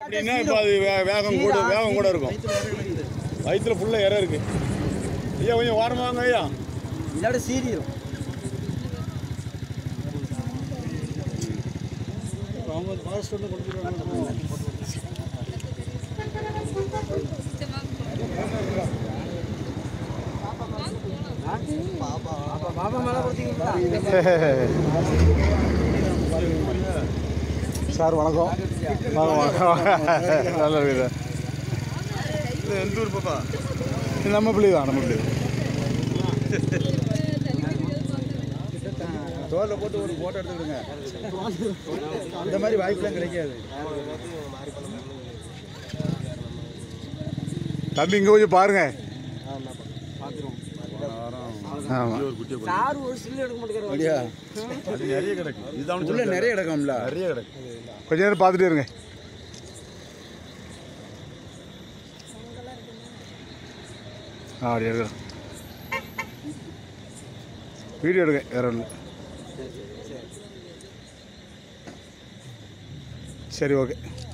அப்படின்னா இப்போ அது வே- வேகம் கூட வேகம் கூட இருக்கும் வயிற்றுல ஃபுல்லாக இறை இருக்கு ஐயா கொஞ்சம் ஓரமாக வாங்க ஐயா இதோட சீரிடும் பாபா மேலே கொடுத்தீங்களா சார் வணக்கம் வாங்க வாங்க வாங்க. நல்லா இருக்குது இல்லை எந்த ஊர் பாப்பா இது நம்ம பிள்ளை தான் நம்ம பிள்ளை தோலில் போட்டு ஒரு ஃபோட்டோ எடுத்துக்கிடுங்க இந்த மாதிரி வாய்ப்புலாம் கிடைக்காது தம்பி இங்கே கொஞ்சம் பாருங்க ஆமாம் சார் ஒரு சில்லு எடுக்க மாட்டேங்கிறார் அப்படியா அது நிறைய கிடக்கு இதுதான் உள்ள நிறைய கிடக்கும்ல நிறைய கிடக்கு கொஞ்ச நேரம் பார்த்துட்டே இருங்க ஆ அப்படி எடுக்கிறேன் வீடியோ எடுங்க வேற ஒன்று சரி ஓகே